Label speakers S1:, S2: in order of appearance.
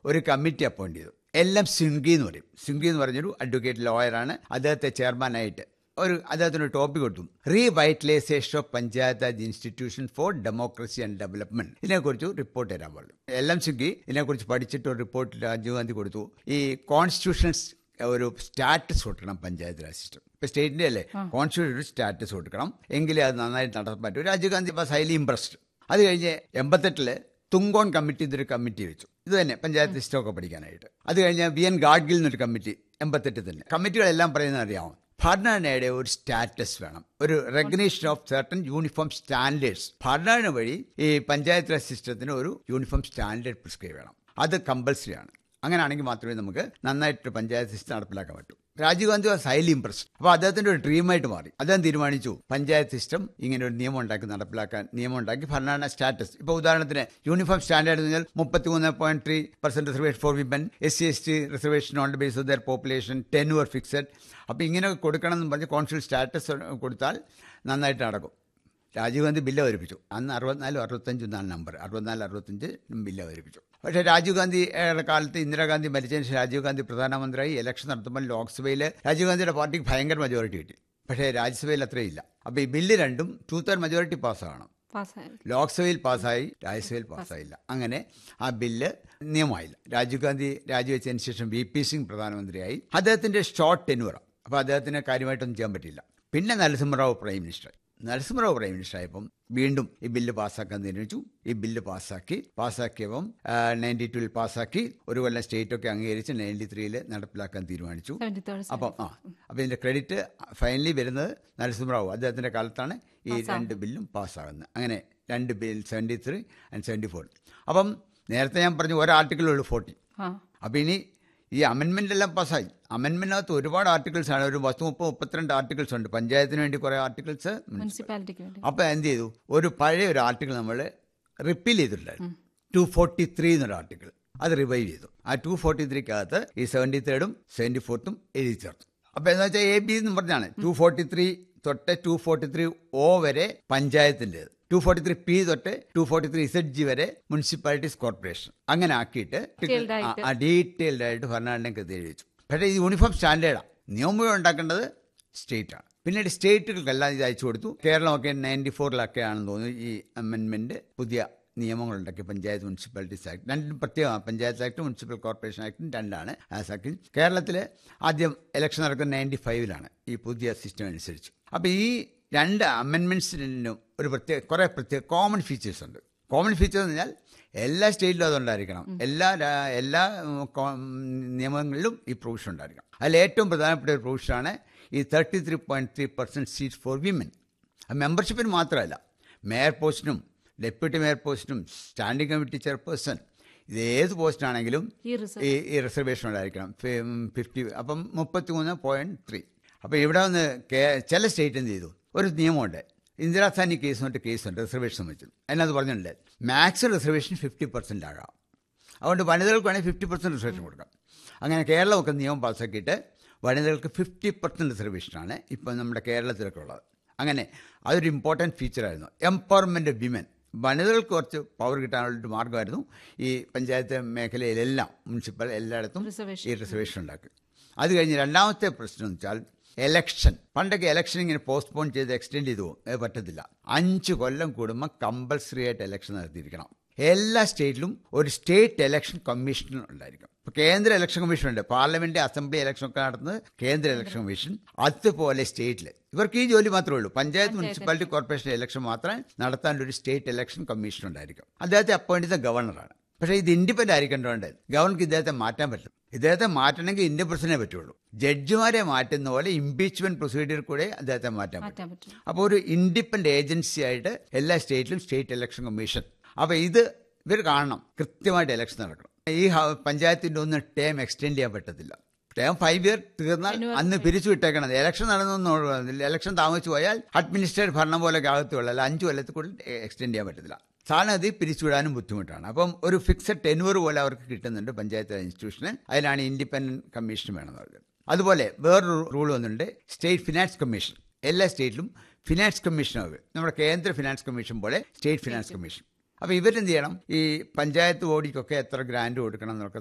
S1: ഒരു committee appoint ചെയ്തു L M Singhvi എന്ന് പറയും സിംഗി എന്ന് പറഞ്ഞൊരു അഡ്വക്കേറ്റ് ലോയറാണ് അദ്ദേഹത്തെ ചെയർമാനായിട്ട് ഒരു അദ്ദേഹത്തിന് ഒരു ടോപ്പിക് കൊടുത്തു revitalisation of Panchayat Raj institution for democracy and development ഇതിനെക്കുറിച്ച് റിപ്പോർട്ട് തരാൻ പറഞ്ഞു എൽ എം സിംഗി ഇതിനെക്കുറിച്ച് പഠിച്ചിട്ട് ഒരു റിപ്പോർട്ട് രാജീവ് ഗാന്ധി കൊടുത്തു ഈ കോൺസ്റ്റിറ്റ്യൂഷൻ ഒരു സ്റ്റാറ്റസ് കൊടുക്കണം പഞ്ചായത്ത് രാജ് സിസ്റ്റം ഇപ്പൊ സ്റ്റേറ്റിന്റെ അല്ലേ കോൺസ്റ്റിറ്റ്യൂഷൻ ഒരു സ്റ്റാറ്റസ് കൊടുക്കണം എങ്കിലേ അത് നന്നായിട്ട് നടത്താൻ പറ്റൂ Rajiv Gandhi was highly impressed അത് കഴിഞ്ഞ് എൺപത്തെട്ടില് തുങ്കോൺ കമ്മിറ്റി എന്നൊരു കമ്മിറ്റി വെച്ചു ഇത് തന്നെ പഞ്ചായത്ത് സിസ്റ്റം ഒക്കെ പഠിക്കാനായിട്ട് അത് കഴിഞ്ഞ് വി എൻ ഗാഡ്ഗിൽ എന്നൊരു കമ്മിറ്റി എൺപത്തെട്ടിൽ തന്നെ കമ്മിറ്റികളെല്ലാം പറയുന്നത് അറിയാമോ ഭരണഘടനയുടെ ഒരു സ്റ്റാറ്റസ് വേണം ഒരു recognition of certain uniform standards ഭരണഘടന വഴി ഈ പഞ്ചായത്ത് രാജ് സിസ്റ്റത്തിന് ഒരു യൂണിഫോം സ്റ്റാൻഡേർഡ് പ്രിസ്ക്രൈബ് ചെയ്യണം അത് കമ്പൽസറി ആണ് അങ്ങനെയാണെങ്കിൽ മാത്രമേ നമുക്ക് നന്നായിട്ട് പഞ്ചായത്ത് സിസ്റ്റം നടപ്പിലാക്കാൻ പറ്റൂ Rajiv Gandhi was highly impressed അപ്പോൾ അദ്ദേഹത്തിന്റെ ഒരു ഡ്രീമായിട്ട് മാറി അദ്ദേഹം തീരുമാനിച്ചു പഞ്ചായത്ത് സിസ്റ്റം ഇങ്ങനെ ഒരു നിയമം ഉണ്ടാക്കി നടപ്പിലാക്കാൻ നിയമം ഉണ്ടാക്കി ഭരണഘടന സ്റ്റാറ്റസ് ഇപ്പോൾ ഉദാഹരണത്തിന് യൂണിഫോം സ്റ്റാൻഡേർഡ് എന്ന് പറഞ്ഞാൽ മുപ്പത്തിമൂന്ന് point three percent reservation for women S C S T reservation on the base of their population ten year fixed അപ്പോൾ ഇങ്ങനെ കൊടുക്കണം എന്ന് പറഞ്ഞ് കോൺസുൽ സ്റ്റാറ്റസ് കൊടുത്താൽ നന്നായിട്ട് നടക്കും രാജീവ് ഗാന്ധി ബില്ല് അവതരിപ്പിച്ചു അന്ന് അറുപത്തിനാലും അറുപത്തഞ്ചും എന്നാണ് നമ്പർ അറുപത്തിനാല് അറുപത്തഞ്ച് ബില്ല് അവതരിപ്പിച്ചു പക്ഷേ രാജീവ് ഗാന്ധിയുടെ കാലത്ത് ഇന്ദിരാഗാന്ധി മരിച്ചതിന് ശേഷം രാജീവ് ഗാന്ധി പ്രധാനമന്ത്രിയായി ഇലക്ഷൻ നടത്തുമ്പോൾ ലോക്സഭയിൽ രാജീവ് ഗാന്ധിയുടെ പാർട്ടിക്ക് ഭയങ്കര മെജോറിറ്റി കിട്ടി പക്ഷേ രാജ്യസഭയിൽ അത്രയില്ല അപ്പോൾ ഈ ബില്ല് രണ്ടും ടൂ തേർഡ് മെജോറിറ്റി പാസ്സാകണം
S2: പാസ്സായി
S1: ലോക്സഭയിൽ പാസ്സായി രാജ്യസഭയിൽ പാസ്സായില്ല അങ്ങനെ ആ ബില്ല് നിയമമായില്ല രാജീവ് ഗാന്ധി രാജിവെച്ചതിന് ശേഷം വി പി സിംഗ് പ്രധാനമന്ത്രിയായി അദ്ദേഹത്തിന്റെ ഷോർട്ട് ടെനുവർ അപ്പോൾ അദ്ദേഹത്തിന് കാര്യമായിട്ടൊന്നും ചെയ്യാൻ പറ്റില്ല പിന്നെ Narasimharao prime minister Narasimharao prime minister ആയപ്പം വീണ്ടും ഈ ബില്ല് പാസ്സാക്കാൻ തീരുമാനിച്ചു ഈ ബില്ല് പാസ്സാക്കി പാസ്സാക്കിയപ്പം നയൻറ്റി ടുവിൽ പാസ്സാക്കി ഒരു കൊല്ലം സ്റ്റേറ്റ് ഒക്കെ അംഗീകരിച്ച് നയൻറ്റി ത്രീയിൽ നടപ്പിലാക്കാൻ തീരുമാനിച്ചു
S2: സെവന്റി തേർഡ്
S1: അപ്പം ആ അപ്പം ഇതിന്റെ ക്രെഡിറ്റ് ഫൈനലി വരുന്നത് നരസിംഹറാവു അദ്ദേഹത്തിന്റെ കാലത്താണ് ഈ രണ്ട് ബില്ലും പാസ്സാകുന്നത് അങ്ങനെ രണ്ട് bill seventy three and seventy four അപ്പം നേരത്തെ ഞാൻ പറഞ്ഞു ഒരു ആർട്ടിക്കിളുള്ളൂ ഫോർട്ടി
S2: ആ
S1: അപ്പം ഇനി ഈ അമെൻമെന്റ് എല്ലാം പാസ്സായി അമെൻമെന്റിനകത്ത് ഒരുപാട് ആർട്ടിക്കിൾസ് ആണ് ഒരു പത്ത് മുപ്പത് മുപ്പത്തിരണ്ട് ആർട്ടിക്കിൾസ് ഉണ്ട് പഞ്ചായത്തിന് വേണ്ടി കുറേ ആർട്ടിക്കിൾസ്
S2: മുനിസിപ്പാലിറ്റിക്ക് വേണ്ടി
S1: അപ്പോൾ എന്ത് ചെയ്തു ഒരു പഴയ ഒരു ആർട്ടിക്കിൾ നമ്മൾ റിപ്പീൽ ചെയ്തിട്ടുണ്ടായിരുന്നു ടു ഫോർട്ടി ത്രീ എന്നൊരു ആർട്ടിക്കിൾ അത് റിവൈവ് ചെയ്തു ആ ടു ഫോർട്ടി ത്രീക്കകത്ത് ഈ സെവൻറ്റി തേർഡും സെവൻറ്റി ഫോർത്തും എഴുതി ചേർത്തു അപ്പോൾ എന്താ വെച്ചാൽ എ ബി എന്ന് പറഞ്ഞാണ് ടു ഫോർട്ടി ത്രീ തൊട്ട് ടു ഫോർട്ടി ത്രീ ഒ വരെ പഞ്ചായത്തിൻ്റെത് ടു ഫോർട്ടി ത്രീ പി തൊട്ട് two forty three Z G വരെ മുനിസിപ്പാലിറ്റീസ് കോർപ്പറേഷൻ അങ്ങനെ ആക്കിയിട്ട്
S2: Detailed ആയിട്ട്.
S1: ആ ഡീറ്റെയിൽഡ് ആയിട്ട് ഭരണഘടനയ്ക്ക് എഴുതി വെച്ചു പക്ഷേ ഇത് യൂണിഫോം സ്റ്റാൻഡേർഡാണ് നിയമം ഉണ്ടാക്കേണ്ടത് സ്റ്റേറ്റ് ആണ് പിന്നീട് സ്റ്റേറ്റുകൾക്കെല്ലാം ഇത് അയച്ചു കൊടുത്തു കേരളമൊക്കെ നയൻറ്റി ഫോറിലൊക്കെ ആണെന്ന് തോന്നുന്നു ഈ അമെൻമെന്റ് പുതിയ നിയമങ്ങളുണ്ടാക്കി പഞ്ചായത്ത് മുനിസിപ്പാലിറ്റീസ് ആക്ട് രണ്ടും പ്രത്യേകമാണ് പഞ്ചായത്ത് ആക്ട് മുനിസിപ്പൽ കോർപ്പറേഷൻ ആക്ടും രണ്ടാണ് ആ ആക്ട് കേരളത്തിൽ ആദ്യം ഇലക്ഷൻ നടക്കുന്നത് നയൻറ്റി ഫൈവിലാണ് ഈ പുതിയ സിസ്റ്റം അനുസരിച്ച് അപ്പോൾ ഈ രണ്ട് അമെൻമെൻറ്റ്സിനും ഒരു പ്രത്യേക കുറേ പ്രത്യേക കോമൺ ഫീച്ചേഴ്സ് ഉണ്ട് കോമൺ ഫീച്ചേഴ്സ് എന്ന് പറഞ്ഞാൽ എല്ലാ സ്റ്റേറ്റിലും അതുണ്ടായിരിക്കണം എല്ലാ രാ- എല്ലാ ഉം, കോ- ഉം, നിയമങ്ങളിലും ഈ പ്രൊവിഷൻ ഉണ്ടായിരിക്കണം അതിൽ ഏറ്റവും പ്രധാനപ്പെട്ട ഒരു പ്രൊവിഷനാണ് ഈ thirty three point three percent seat for women മെമ്പർഷിപ്പിന് മാത്രമല്ല മേയർ പോസ്റ്റിനും ഡെപ്യൂട്ടി മേയർ പോസ്റ്റിനും സ്റ്റാൻഡിംഗ് കമ്മിറ്റി ചെയർപേഴ്സൺ ഇത് ഏത് പോസ്റ്റാണെങ്കിലും
S2: ഈ റിസർവ്
S1: ഈ ഈ റിസർവേഷൻ ഉണ്ടായിരിക്കണം ഫിഫ്റ്റി അപ്പം മുപ്പത്തി മൂന്ന് പോയിന്റ് ത്രീ അപ്പോൾ ഇവിടെ വന്ന് കേ- ചില സ്റ്റേറ്റ് എന്ത് ചെയ്തു ഒരു നിയമമുണ്ട് ഇന്ദിരാസാനി കേസ് കൊണ്ട് കേസുണ്ട് റിസർവേഷൻ സംബന്ധിച്ചു അതിനകത്ത് പറഞ്ഞിട്ടുണ്ട് മാക്സിമം റിസർവേഷൻ ഫിഫ്റ്റി പെർസെൻ്റ് ആകാം അതുകൊണ്ട് വനിതകൾക്ക് വേണമെങ്കിൽ ഫിഫ്റ്റി പെർസെൻറ്റ് റിസർവേഷൻ കൊടുക്കാം അങ്ങനെ കേരളമൊക്കെ നിയമം പാസ്സാക്കിയിട്ട് വനിതകൾക്ക് ഫിഫ്റ്റി പെർസെൻറ്റ് റിസർവേഷനാണ് ഇപ്പം നമ്മുടെ കേരളത്തിലൊക്കെ ഉള്ളത് അങ്ങനെ അതൊരു ഇമ്പോർട്ടൻറ്റ് ഫീച്ചറായിരുന്നു എംപവർമെൻറ്റ് വിമൻ വനിതകൾക്ക് കുറച്ച് പവർ കിട്ടാനുള്ള മാർഗമായിരുന്നു ഈ പഞ്ചായത്ത് മേഖലയിലെല്ലാം മുനിസിപ്പൽ എല്ലായിടത്തും
S2: Reservation.
S1: ഈ റിസർവേഷൻ ഉണ്ടാക്കി അത് കഴിഞ്ഞ് രണ്ടാമത്തെ പ്രശ്നം എന്ന് വെച്ചാൽ എലക്ഷൻ പണ്ടൊക്കെ എലക്ഷൻ ഇങ്ങനെ പോസ്റ്റ്പോൺ ചെയ്ത് എക്സ്റ്റെൻഡ് ചെയ്തു പോകും അത് പറ്റത്തില്ല അഞ്ച് കൊല്ലം കൂടുമ്പോൾ കമ്പൽസറി ആയിട്ട് എലക്ഷൻ നടത്തിയിരിക്കണം എല്ലാ സ്റ്റേറ്റിലും ഒരു സ്റ്റേറ്റ് എലക്ഷൻ കമ്മീഷൻ ഉണ്ടായിരിക്കും ഇപ്പൊ കേന്ദ്ര ഇലക്ഷൻ കമ്മീഷൻ ഉണ്ട് പാർലമെന്റ് അസംബ്ലി ഇലക്ഷൻ ഒക്കെ നടത്തുന്നത് കേന്ദ്ര ഇലക്ഷൻ കമ്മീഷൻ അതുപോലെ സ്റ്റേറ്റിൽ ഇവർക്ക് ഈ ജോലി മാത്രമേ ഉള്ളൂ പഞ്ചായത്ത് മുനിസിപ്പാലിറ്റി കോർപ്പറേഷൻ ഇലക്ഷൻ മാത്രമേ നടത്താൻ ഒരു സ്റ്റേറ്റ് ഇലക്ഷൻ കമ്മീഷൻ ഉണ്ടായിരിക്കും അദ്ദേഹത്തെ അപ്പോയിന്റ് ചെയ്ത ഗവർണറാണ് പക്ഷേ ഇത് ഇൻഡിപെൻഡന്റ് ആയിരിക്കേണ്ടതുകൊണ്ട് ഗവർണർക്ക് ഇദ്ദേഹത്തെ മാറ്റാൻ പറ്റും ഇദ്ദേഹത്തെ മാറ്റണമെങ്കിൽ ഇന്ത്യൻ പ്രസിഡന്റിനെ പറ്റുള്ളൂ ജഡ്ജിമാരെ മാറ്റുന്ന പോലെ ഇംപീച്ച്മെന്റ് പ്രൊസീജിയർ കൂടെ അദ്ദേഹത്തെ മാറ്റാൻ പറ്റും
S2: മാറ്റാൻ പറ്റും
S1: അപ്പോൾ ഒരു ഇൻഡിപെൻഡന്റ് ഏജൻസി ആയിട്ട് എല്ലാ സ്റ്റേറ്റിലും സ്റ്റേറ്റ് ഇലക്ഷൻ കമ്മീഷൻ അപ്പോൾ ഇത് ഇവർ കാണണം കൃത്യമായിട്ട് ഇലക്ഷൻ നടക്കണം ഈ ഹ- പഞ്ചായത്തിന്റെ ഒന്നും ടേം എക്സ്റ്റെൻഡ് ചെയ്യാൻ പറ്റത്തില്ല ടേം ഫൈവ് ഇയർ തീർന്നാൽ അന്ന് പിരിച്ചു വിട്ടേക്കണം ഇലക്ഷൻ നടന്നൊന്നും ഇലക്ഷൻ താമസിച്ചു പോയാൽ അഡ്മിനിസ്ട്രേറ്റീവ് ഭരണം പോലെ അകത്തുള്ളൂ അല്ല അഞ്ച് കൊല്ലത്തിൽ കൂടുതൽ എക്സ്റ്റെൻഡ് ചെയ്യാൻ പറ്റത്തില്ല സാധാരണ അത് പിരിച്ചുവിടാനും ബുദ്ധിമുട്ടാണ് അപ്പം ഒരു ഫിക്സഡ് ടെനുവർ പോലെ അവർക്ക് കിട്ടുന്നുണ്ട് പഞ്ചായത്ത് ഇൻസ്റ്റിറ്റ്യൂഷന് അതിനാണ് ഇൻഡിപെൻഡന്റ് കമ്മീഷൻ വേണമെന്ന് പറയുന്നത് അതുപോലെ വേറൊരു റൂൾ വന്നിട്ടുണ്ട് സ്റ്റേറ്റ് ഫിനാൻസ് കമ്മീഷൻ എല്ലാ സ്റ്റേറ്റിലും ഫിനാൻസ് കമ്മീഷൻ ആവുക നമ്മുടെ കേന്ദ്ര ഫിനാൻസ് കമ്മീഷൻ പോലെ സ്റ്റേറ്റ് ഫിനാൻസ് കമ്മീഷൻ അപ്പോൾ ഇവരെന്ത് ചെയ്യണം ഈ പഞ്ചായത്ത് ബോഡിക്കൊക്കെ എത്ര ഗ്രാൻഡ് കൊടുക്കണം എന്നൊക്കെ